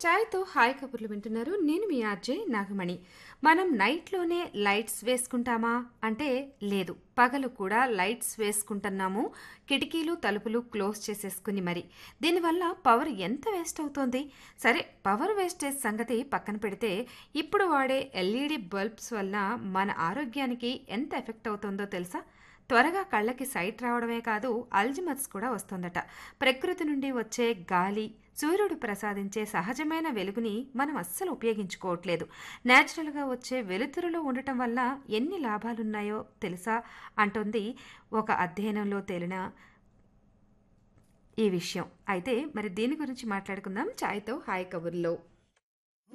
ఛాయ్తో hi కబుర్లు వింటున్నారు నేను మీ ఆర్జే నాగమణి మనం నైట్లోనే లైట్స్ వేసుకుంటామా అంటే లేదు పగలు కూడా లైట్స్ వేసుకుంటున్నాము కిటికీలు తలుపులు క్లోజ్ చేసేసుకుని మరి దీనివల్ల పవర్ ఎంత వేస్ట్ అవుతోంది సరే పవర్ వేస్టేజ్ సంగతి పక్కన పెడితే ఇప్పుడు వాడే ఎల్ఈడి బల్బ్స్ వల్ల మన ఆరోగ్యానికి ఎంత ఎఫెక్ట్ అవుతుందో తెలుసా త్వరగా కళ్ళకి సైట్ రావడమే కాదు అల్జిమర్స్ కూడా వస్తుందట ప్రకృతి నుండి వచ్చే గాలి సూర్యుడు ప్రసాదించే సహజమైన వెలుగుని మనం అస్సలు ఉపయోగించుకోవట్లేదు న్యాచురల్గా వచ్చే వెలుతురులో ఉండటం వల్ల ఎన్ని లాభాలున్నాయో తెలుసా అంటుంది ఒక అధ్యయనంలో తేలిన ఈ విషయం అయితే మరి దీని గురించి మాట్లాడుకుందాం ఛాయ్తో హాయ్ కబుర్లో